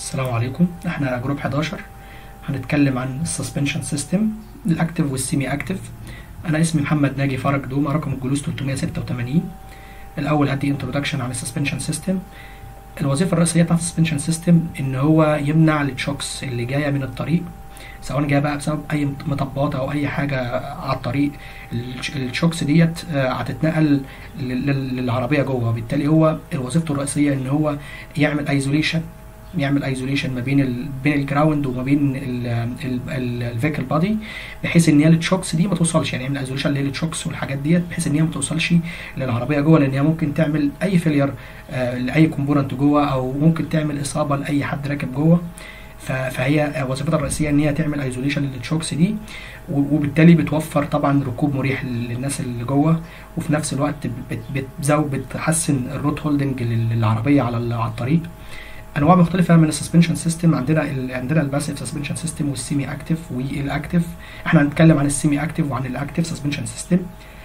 السلام عليكم احنا جروب 11 هنتكلم عن السسبنشن سيستم الاكتف والسيمي اكتف انا اسمي محمد ناجي فرج دوما رقم الجلوس 386 الاول هدي انترودكشن عن السسبنشن سيستم الوظيفه الرئيسيه بتاعت السسبنشن سيستم ان هو يمنع التشوكس اللي جايه من الطريق سواء جايه بقى بسبب اي مطبات او اي حاجه على الطريق الشوكس ديت هتتنقل للعربيه جوه وبالتالي هو وظيفته الرئيسيه ان هو يعمل ايزوليشن يعمل ايزوليشن ما بين ال بين الجراوند وما بين الفيكل بادي بحيث ان هي التشوكس دي ما توصلش يعني يعمل ايزوليشن للتشوكس والحاجات ديت بحيث ان هي ما توصلش للعربيه جوه لان هي ممكن تعمل اي فيلير آه لاي كومبوننت جوه او ممكن تعمل اصابه لاي حد راكب جوه فهي وظيفتها الرئيسيه ان هي تعمل ايزوليشن للتشوكس دي وبالتالي بتوفر طبعا ركوب مريح للناس اللي جوه وفي نفس الوقت بتزود بتحسن الروت هولدنج للعربيه على الطريق انواع مختلفه من السسبنشن سيستم عندنا ال عندنا الباسيف سسبنشن سيستم والسيمي اكتف والاكتف احنا هنتكلم عن السيمي اكتف وعن الاكتف سسبنشن سيستم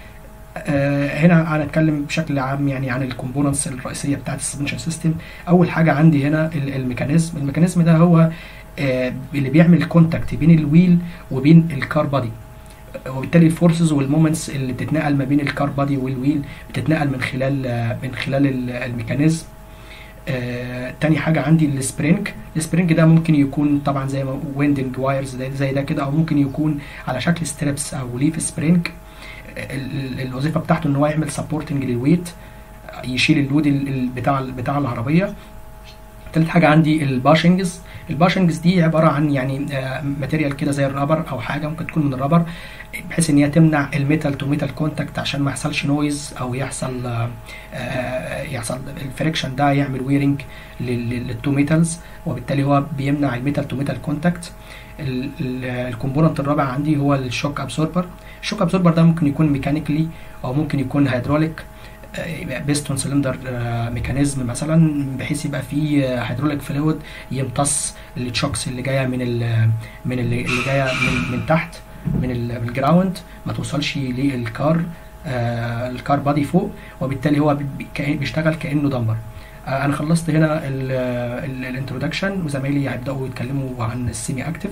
آه هنا هنتكلم بشكل عام يعني عن الكومبوننتس الرئيسيه بتاعت السسبنشن سيستم اول حاجه عندي هنا الميكانيزم الميكانيزم ده هو آه اللي بيعمل كونتاكت بين الويل وبين الكار بادي وبالتالي الفورسز والمومنتس اللي بتتنقل ما بين الكار بادي والويل بتتنقل من خلال آه من خلال الميكانيزم آه، تاني حاجة عندي السبرينج السبرينج ده ممكن يكون طبعا زي ما ويندنج وايرز زي ده كده او ممكن يكون على شكل ستريبس او ليف سبرينج الوظيفة بتاعته ان هو يعمل سبورتنج للويت يشيل اللود بتاع بتاع العربية تالت حاجة عندي الباشنجز الباشنجز دي عبارة عن يعني ماتيريال كده زي الرابر أو حاجة ممكن تكون من الرابر بحيث إن هي تمنع الميتال تو ميتال كونتاكت عشان ما يحصلش نويز أو يحصل يحصل الفريكشن ده يعمل ويرنج للتو ميتالز وبالتالي هو بيمنع الميتال تو ميتال كونتاكت الكومبوننت الرابع عندي هو الشوك ابسوربر الشوك ابسوربر ده ممكن يكون ميكانيكلي أو ممكن يكون هيدروليك بيستون سلندر ميكانيزم مثلا بحيث يبقى فيه هيدروليك فلويد يمتص التشوكس اللي جايه من ال من اللي جايه من, من تحت من الجراوند ما توصلش للكار آه الكار بادي فوق وبالتالي هو بيشتغل كانه دمبر آه انا خلصت هنا الانترودكشن وزمايلي هيبداوا يتكلموا عن السيمي اكتف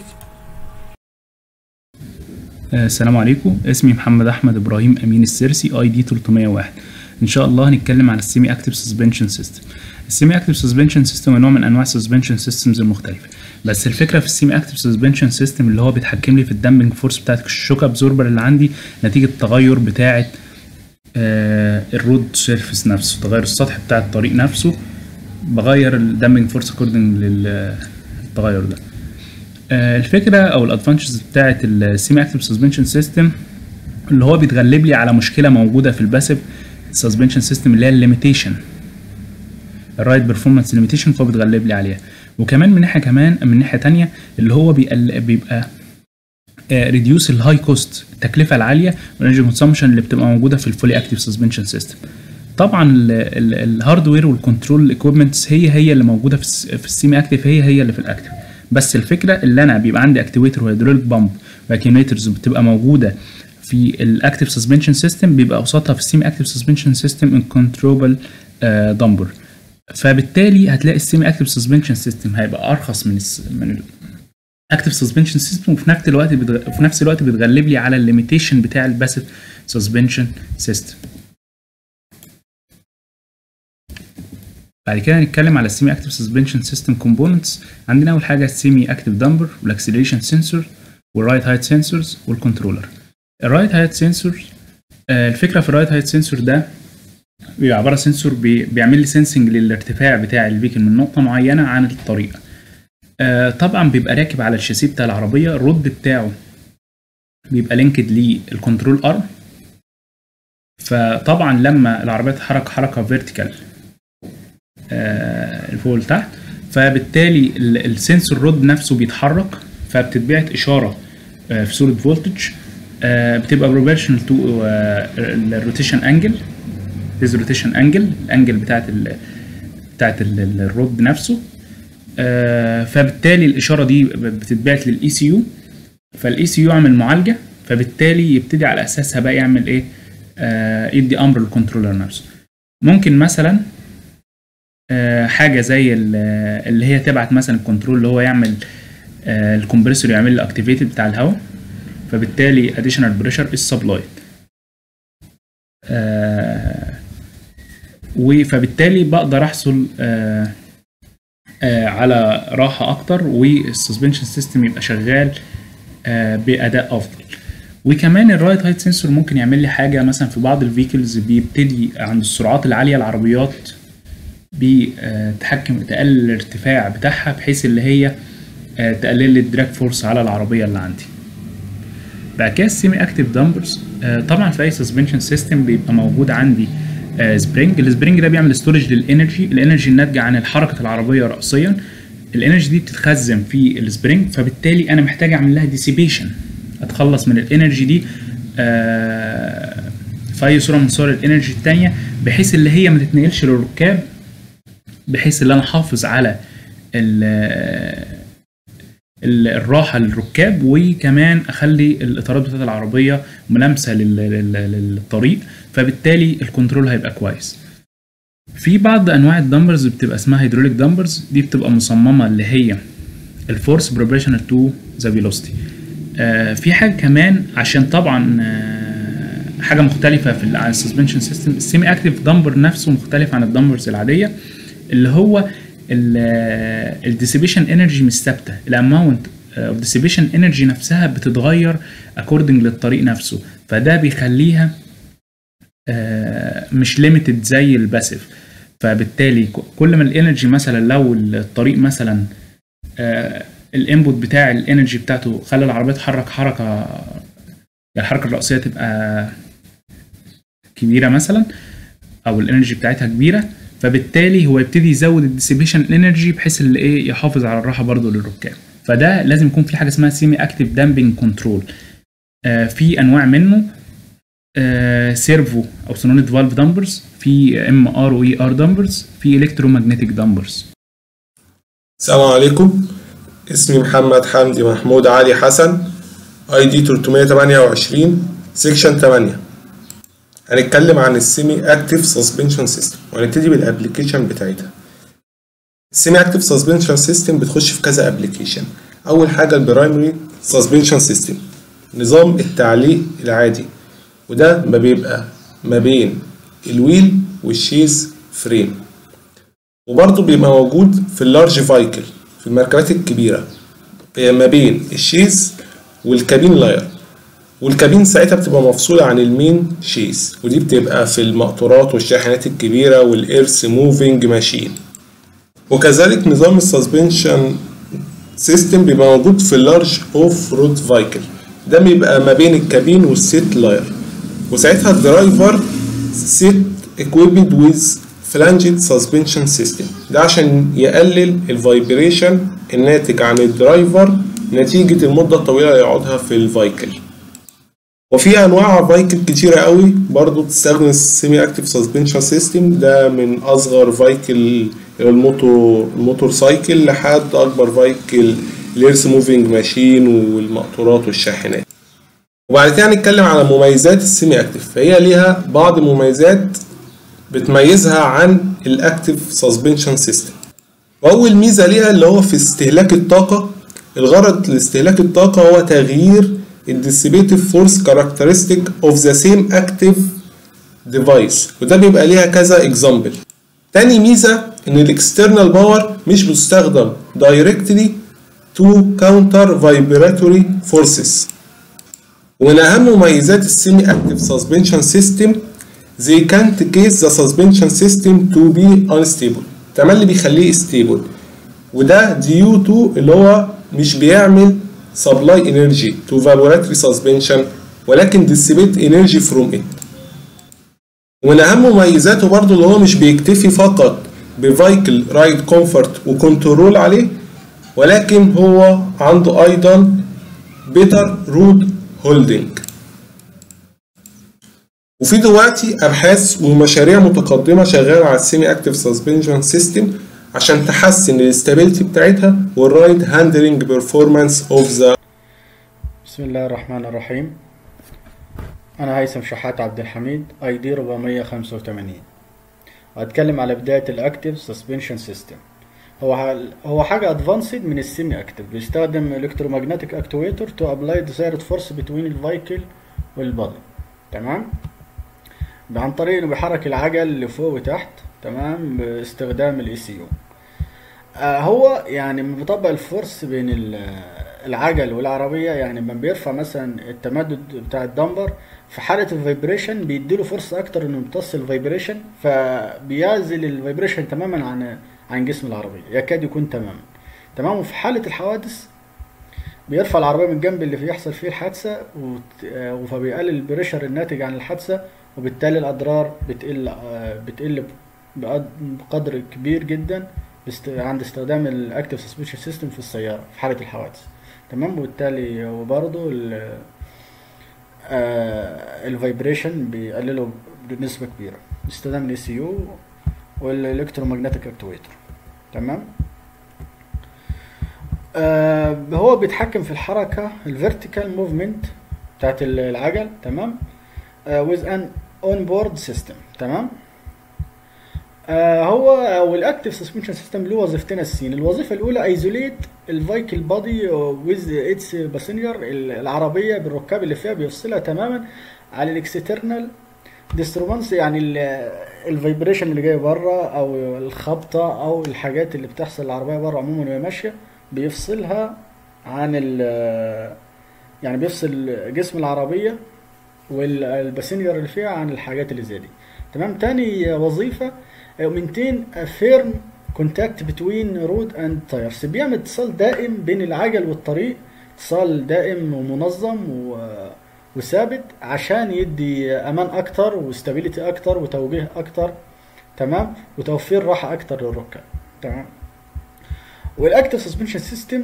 السلام عليكم اسمي محمد احمد ابراهيم امين السرسي اي دي 301 ان شاء الله هنتكلم عن السيمي اكتف سسبنشن سيستم السيمي اكتف سسبنشن سيستم نوع من انواع السسبنشن سيستمز المختلفه بس الفكره في السيمي اكتف سسبنشن سيستم اللي هو بيتحكم لي في الدمبنج فورس بتاعت الشوك ابزوربر اللي عندي نتيجه التغير بتاعه آه الرود سيرفيس نفسه تغير السطح بتاع الطريق نفسه بغير الدمبنج فورس اكوردنج للتغير ده آه الفكره او الادفانتجز بتاعه السيمي اكتف سسبنشن سيستم اللي هو بيتغلب لي على مشكله موجوده في الباسيف سسبنشن سيستم اللي هي الليميتيشن الرايت بيرفورمانس ليميتيشن فهو بيتغلب لي عليها وكمان من ناحيه كمان من ناحيه تانية اللي هو بيبقى ريديوس الهاي كوست التكلفه العاليه والانرجي كونسامشن اللي بتبقى موجوده في الفولي اكتيف سسبنشن سيستم طبعا الهاردوير والكنترول اكويبمنتس هي هي اللي موجوده في السيمي اكتيف هي هي اللي في الاكتيف بس الفكره اللي انا بيبقى عندي اكتيويتر وهيدروليك بامب واكيوميترز بتبقى موجوده في الاكتيف سسبنشن سيستم بيبقى قصادها في السيمي اكتيف سسبنشن سيستم انكنترول دمبر فبالتالي هتلاقي السيمي اكتيف سسبنشن سيستم هيبقى ارخص من الس... من الاكتيف سسبنشن سيستم وفي نفس الوقت بتغ... في نفس الوقت بتغلب لي على الليميتيشن بتاع الباسيف سسبنشن سيستم بعد كده هنتكلم على السيمي اكتيف سسبنشن سيستم كومبوننتس عندنا اول حاجه السيمي اكتيف دمبر والاكسلريشن سنسور والرايت هايت سنسورز والكنترولر الرايت هايت سنسور الفكره في الرايت هايت سنسور ده بيبقى عباره سنسور بي بيعمل لي سنسنج للارتفاع بتاع الفيكل من نقطه معينه عن الطريق آه طبعا بيبقى راكب على الشاسيه بتاع العربيه الرد بتاعه بيبقى لينكد للكنترول ارم فطبعا لما العربيه تتحرك حركه فيرتيكال آه فوق لتحت فبالتالي السنسور رود نفسه بيتحرك فبتتبعت اشاره آه في صوره فولتج آه بتبقى بروبورشنال تو الروتيشن انجل هيز روتيشن انجل الانجل بتاعت ال بتاعت الرود نفسه آه فبالتالي الاشاره دي بتتبعت للاي سي يو فالاي سي يو يعمل معالجه فبالتالي يبتدي على اساسها بقى يعمل ايه آه يدي امر للكنترولر نفسه ممكن مثلا آه، حاجه زي ال- اللي هي تبعت مثلا الكنترول اللي هو يعمل آه، الكمبريسور يعمل الاكتيفيتد بتاع الهواء فبالتالي additional pressure is supplied آه، و- فبالتالي بقدر احصل آه، آه، على راحه اكتر والسسبنشن سيستم يبقى شغال آه، باداء افضل وكمان الرايت هايت سنسور ممكن يعمل لي حاجه مثلا في بعض الفيكلز بيبتدي عند السرعات العاليه العربيات بتحكم تقلل الارتفاع بتاعها بحيث اللي هي آه، تقلل لي الدراج فورس على العربيه اللي عندي بعد كده السيمي اكتيف دامبرز طبعا في اي سسبنشن سيستم بيبقى موجود عندي سبرينج السبرينج ده بيعمل ستورج للانرجي الانرجي الناتجه عن حركه العربيه راسيا الانرجي دي بتتخزن في السبرينج فبالتالي انا محتاج اعمل لها ديسيبيشن اتخلص من الانرجي دي آه، في اي صوره من صور الانرجي التانية بحيث اللي هي ما تتنقلش للركاب بحيث ان انا احافظ على ال- ال- الراحه للركاب وكمان اخلي الاطارات بتاعت العربيه ملامسه لل- لل- للطريق فبالتالي الكنترول هيبقى كويس في بعض انواع الدمبرز بتبقى اسمها هيدروليك دمبرز دي بتبقى مصممه اللي هي الفورس بروبريشنال تو ذا فيلوسيتي في حاجه كمان عشان طبعا آه، حاجه مختلفه في ال- عن السسبنشن سيستم السيمي اكتيف دمبر نفسه مختلف عن الدمبرز العاديه اللي هو الديسيبيشن انرجي مش ثابته الاماونت اوف ديسيبيشن انرجي نفسها بتتغير اكوردنج للطريق نفسه فده بيخليها آه، مش ليميتد زي الباسيف فبالتالي ك- كل ما الانرجي مثلا لو الطريق مثلا الانبوت بتاع الانرجي بتاعته خلى العربيه تتحرك حركه يعني الحركه الرئيسيه تبقى كبيره مثلا او الانرجي بتاعتها كبيره فبالتالي هو يبتدي يزود الديسيبيشن انرجي بحيث اللي ايه يحافظ على الراحه برضو للركاب فده لازم يكون في حاجه اسمها سيمي اكتيف دامبنج كنترول في انواع منه آه سيرفو او سونونيت فالف دامبرز في ام ار واي ار دامبرز في الكترومagnetic دامبرز السلام عليكم اسمي محمد حمدي محمود علي حسن اي دي 328 سيكشن 8 هنتكلم عن السيمي اكتيف سسبنشن سيستم وهنبتدي بالابلكيشن بتاعتها السيمي اكتيف سسبنشن سيستم بتخش في كذا ابلكيشن اول حاجه البرايمري سسبنشن سيستم نظام التعليق العادي وده ما بيبقى ما بين الويل والشيز فريم وبرضه بيبقى موجود في اللارج فايكل في المركبات الكبيرة هي ما بين الشيز والكابين لاير والكابين ساعتها بتبقى مفصولة عن المين شيز ودي بتبقى في المقطورات والشاحنات الكبيرة والإيرث موفينج ماشين وكذلك نظام السسبنشن سيستم بيبقى موجود في اللارج اوف رود فايكل ده بيبقى ما بين الكابين والسيت لاير وساعتها الدرايفر سيت equipped with flanged suspension system ده عشان يقلل الفايبريشن الناتج عن الدرايفر نتيجة المدة الطويلة اللي يقعدها في الفايكل وفي انواع فايكل كتيرة قوي برضو بتستخدم السيمي اكتيف سسبنشن سيستم ده من اصغر فايكل الموتور الموتور سايكل لحد اكبر فايكل الارث موفينج ماشين والمقطورات والشاحنات وبعد كده هنتكلم على مميزات السيمي اكتيف فهي ليها بعض المميزات بتميزها عن الاكتيف سسبنشن سيستم واول ميزه ليها اللي هو في استهلاك الطاقه الغرض لاستهلاك الطاقه هو تغيير الديسيبيتيف فورس كاركترستيك اوف ذا سيم اكتيف ديفايس وده بيبقى ليها كذا اكزامبل تاني ميزه ان الاكسترنال باور مش بتستخدم دايركتلي تو كاونتر فايبراتوري فورسز ومن اهم مميزات السيمي اكتيف سسبنشن سيستم they can't case the suspension system to be unstable تمام اللي بيخليه stable وده due to اللي هو مش بيعمل supply energy to evaporatory suspension ولكن dissipate energy from it ومن اهم مميزاته برضو اللي هو مش بيكتفي فقط بفايكل رايد كومفورت وكنترول عليه ولكن هو عنده ايضا بيتر رود هولدنج وفي دلوقتي ابحاث ومشاريع متقدمه شغاله على السيمي اكتيف سسبنشن سيستم عشان تحسن الاستابيليتي بتاعتها والرايد هاندلنج بيرفورمانس اوف ذا بسم الله الرحمن الرحيم أنا هيثم شحات عبد الحميد اي دي 485 وهتكلم على بدايه الاكتيف سسبنشن سيستم هو ح- هو حاجه ادفانسد من السيمي اكتيف بيستخدم الكترومagnetic اكتويتر تو ابلاي ديزايرد فورس بتوين الفايكل والبادي تمام عن طريق انه بيحرك العجل لفوق وتحت تمام باستخدام الاي سي يو هو يعني لما بيطبق الفورس بين ال- العجل والعربيه يعني لما بيرفع مثلا التمدد بتاع الدمبر في حاله الفايبريشن بيديله فرصه اكتر انه يمتص الفايبريشن فبيعزل الفايبريشن تماما عن عن جسم العربيه يكاد يكون تماما تمام وفي حاله الحوادث بيرفع العربيه من الجنب اللي بيحصل فيه الحادثه وت- آه، فبيقلل البريشر الناتج عن الحادثه وبالتالي الاضرار بتقل آه، بتقل بقد- بقدر كبير جدا است- عند استخدام الاكتف سسبنشن سيستم في السياره في حاله الحوادث تمام وبالتالي وبرضه ال الفايبريشن بيقلله بنسبه كبيره باستخدام الاي سي يو والالكترومagnetic اكتويتر تمام آه هو بيتحكم في الحركه الفيرتيكال موفمنت بتاعت العجل تمام آه with an onboard system تمام آه هو والاكتف سسبنشن سيستم له وظيفتين اساسيين الوظيفه الاولى ايزوليت الفايكل بادي ويز اتس باسنجر العربيه بالركاب اللي فيها بيفصلها تماما عن الاكسترنال ديستربنس يعني الفايبريشن اللي جاي بره او الخبطه او الحاجات اللي بتحصل العربيه بره عموما وهي ماشيه بيفصلها عن ال يعني بيفصل جسم العربيه والباسنجر اللي فيها عن الحاجات اللي زي دي تمام تاني وظيفه مينتين فيرم كونتاكت بتوين رود اند تايرز بيعمل اتصال دائم بين العجل والطريق اتصال دائم ومنظم و... وثابت عشان يدي امان اكتر واستابيليتي اكتر وتوجيه اكتر تمام وتوفير راحه اكتر للركاب تمام والاكتف سسبنشن سيستم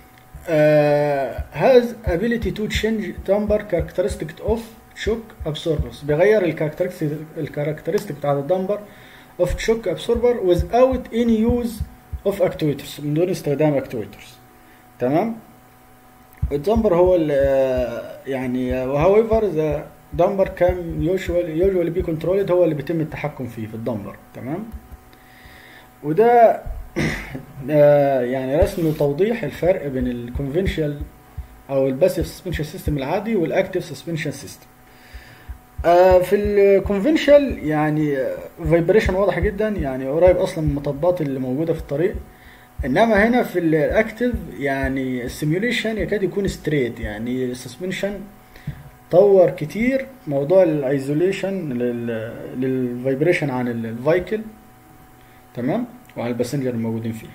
هاز ability to change temper characteristic of shock absorbers بيغير الكاركترستيك الكاركترستيك بتاعت الدمبر of shock absorber without any use of actuators من دون استخدام actuators تمام الدمبر هو ال- يعني however the dumper can usually usually be controlled هو اللي بيتم التحكم فيه في الدمبر تمام وده آه، يعني رسم وتوضيح الفرق بين الكونفنشال او الباسيف سسبنشن سيستم العادي والاكتف سسبنشن سيستم في الكونفنشال يعني فايبريشن واضح جدا يعني قريب اصلا من المطبات اللي موجوده في الطريق انما هنا في الاكتف يعني السيميوليشن يكاد يكون ستريت يعني السسبنشن طور كتير موضوع الايزوليشن للفايبريشن عن الفايكل تمام وعن الباسنجر الموجودين فيه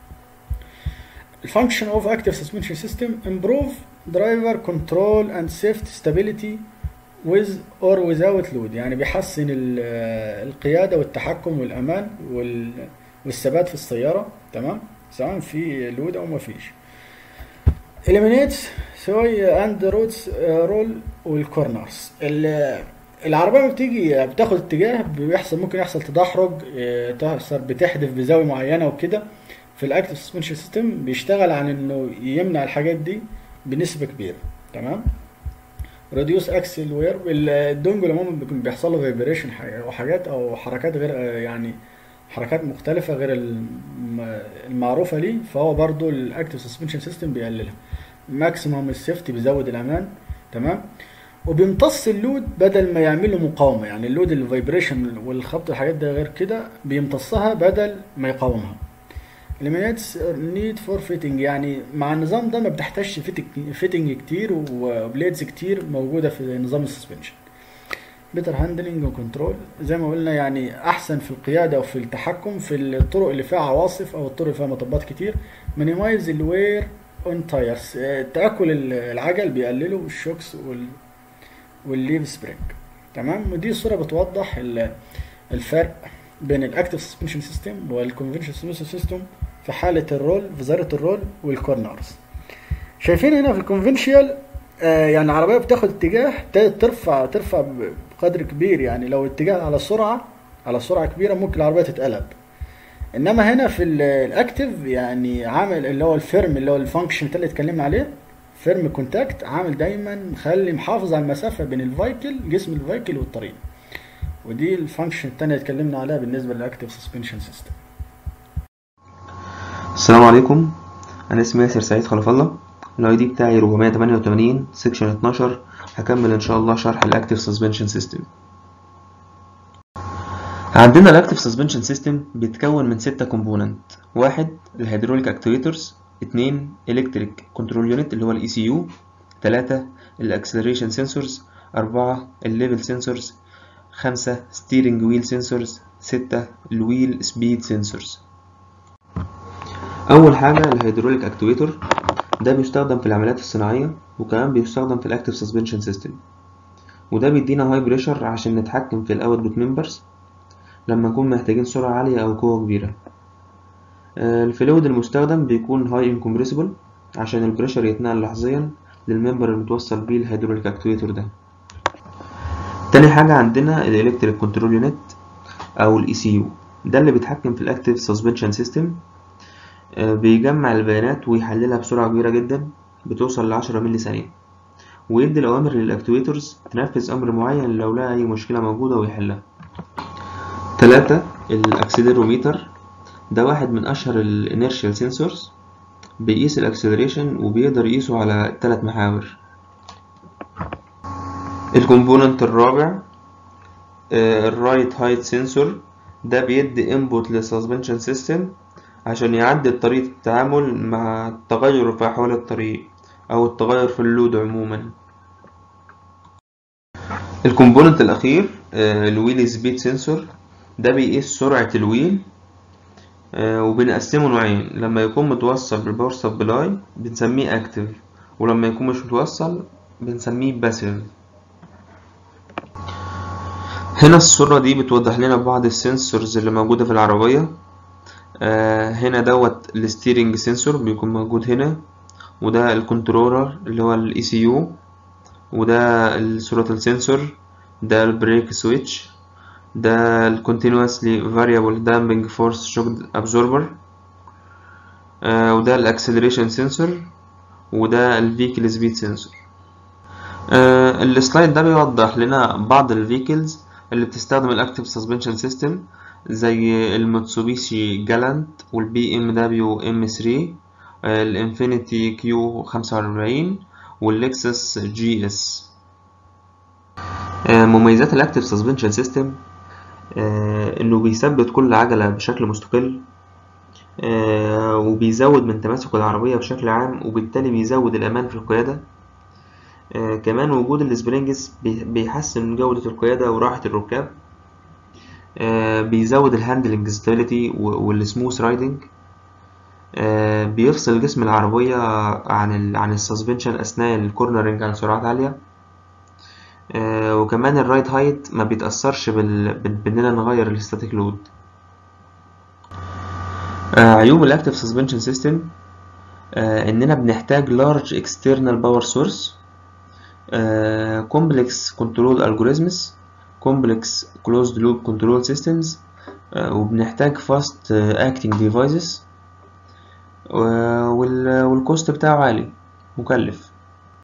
الفانكشن اوف اكتف سسبنشن سيستم امبروف درايفر كنترول اند سيفتي ستابيليتي with or without load يعني بيحسن ال- القيادة والتحكم والأمان وال- والثبات في السيارة تمام سواء في لود أو ما فيش eliminates سوي اند رودز رول والكورنرز العربية لما بتيجي بتاخد اتجاه بيحصل ممكن يحصل تدحرج اه، تحصل بتحدف بزاوية معينة وكده في الاكتف سسبنشن سيستم بيشتغل عن انه يمنع الحاجات دي بنسبة كبيرة تمام ريديوس اكسل وير الدونجل عموما بيكون بيحصل له فايبريشن وحاجات او حركات غير يعني حركات مختلفة غير الم- المعروفة ليه فهو برضو الاكتف سسبنشن سيستم بيقللها ماكسيموم السيفتي بيزود الامان تمام وبيمتص اللود بدل ما يعمل له مقاومة يعني اللود الفايبريشن والخبط والحاجات ده غير كده بيمتصها بدل ما يقاومها eliminates need for fitting يعني مع النظام ده ما بتحتاجش فيتنج كتير وبليدز كتير موجودة في نظام السسبنشن بيتر هاندلنج وكنترول زي ما قلنا يعني احسن في القياده وفي التحكم في الطرق اللي فيها عواصف او الطرق اللي فيها مطبات كتير مينيمايز الوير اون تايرز تاكل ال- العجل بيقللوا الشوكس وال والليف سبرينج تمام ودي صوره بتوضح ال- الفرق بين الاكتف سسبنشن سيستم والكونفنشن سسبنشن سيستم في حاله الرول في ذره الرول والكورنرز شايفين هنا في الكونفنشال آه يعني العربيه بتاخد اتجاه ابتدت ترفع ترفع بقدر كبير يعني لو اتجاه على سرعه على سرعه كبيره ممكن العربيه تتقلب انما هنا في ال- الاكتف يعني عامل اللي هو الفيرم اللي هو الفانكشن اللي اتكلمنا عليه فيرم كونتاكت عامل دايما مخلي محافظ على المسافه بين الفايكل جسم الفايكل والطريق ودي الفانكشن التانية اللي اتكلمنا عليها بالنسبة للاكتيف سسبنشن سيستم السلام عليكم انا اسمي ياسر سعيد خلف الله الاي دي بتاعي 488 سيكشن 12 هكمل ان شاء الله شرح الاكتيف سسبنشن سيستم عندنا الاكتيف سسبنشن سيستم بيتكون من ستة كومبوننت واحد الهيدروليك اكتويترز اتنين الكتريك كنترول يونت اللي هو الاي سي يو تلاتة الاكسلريشن سنسورز أربعة الليفل سنسورز خمسة ستيرنج ويل سنسورز ستة الويل سبيد سنسورز أول حاجة الهيدروليك اكتويتر ده بيستخدم في العمليات الصناعية وكمان بيستخدم في الاكتيف سسبنشن سيستم وده بيدينا هاي بريشر عشان نتحكم في الاوتبوت ممبرز لما نكون محتاجين سرعة عالية أو قوة كبيرة الفلويد المستخدم بيكون هاي انكمبريسبل عشان البريشر يتنقل لحظيا للممبر المتوصل بيه الهيدروليك اكتويتر ده تاني حاجة عندنا الالكتريك كنترول يونت أو الاي سي يو ده اللي بيتحكم في الاكتيف سسبنشن سيستم بيجمع البيانات ويحللها بسرعة كبيرة جدا بتوصل لعشرة ملي ثانية ويدي الأوامر للأكتويترز تنفذ أمر معين لو لقى أي مشكلة موجودة ويحلها تلاتة الأكسلروميتر ده واحد من أشهر الانيرشال سنسورز بيقيس الأكسلريشن وبيقدر يقيسه على تلات محاور الكومبوننت الرابع الرايت هايت سنسور ده بيدي انبوت للسسبنشن سيستم عشان يعدل طريقة التعامل مع التغير في أحوال الطريق أو التغير في اللود عموما الكومبوننت الأخير الويل سبيد سنسور ده بيقيس سرعة الويل وبنقسمه نوعين لما يكون متوصل بالباور سبلاي بنسميه اكتف ولما يكون مش متوصل بنسميه باسيف هنا الصورة دي بتوضح لنا بعض السنسورز اللي موجودة في العربية آه هنا دوت الستيرنج سنسور بيكون موجود هنا وده الكنترولر اللي هو الاي سي يو وده الثروتل سنسور ده البريك سويتش ده ال continuously variable damping force shock absorber آه وده ال acceleration sensor وده ال vehicle speed sensor آه السلايد ده بيوضح لنا بعض ال vehicles اللي بتستخدم ال active suspension system زي الموتسوبيشي جالانت والبي ام دبليو ام 3 الانفينيتي كيو 45 واللكسس جي اس مميزات الاكتيف سسبنشن سيستم آه انه بيثبت كل عجلة بشكل مستقل آه وبيزود من تماسك العربية بشكل عام وبالتالي بيزود الأمان في القيادة آه كمان وجود السبرينجز بيحسن من جودة القيادة وراحة الركاب بيزود الهاندلنج ستابيليتي والسموث رايدنج بيفصل جسم العربية عن ال عن السسبنشن أثناء الكورنرنج عن سرعات عالية آه وكمان الرايد هايت ما بيتأثرش بال... بإننا نغير الستاتيك لود آه عيوب الاكتيف سسبنشن سيستم إننا بنحتاج لارج اكسترنال باور سورس كومبلكس كنترول الجوريزمز كومبلكس كلوزد لوب كنترول سيستمز وبنحتاج فاست اكتنج ديفايسز والكوست بتاعه عالي مكلف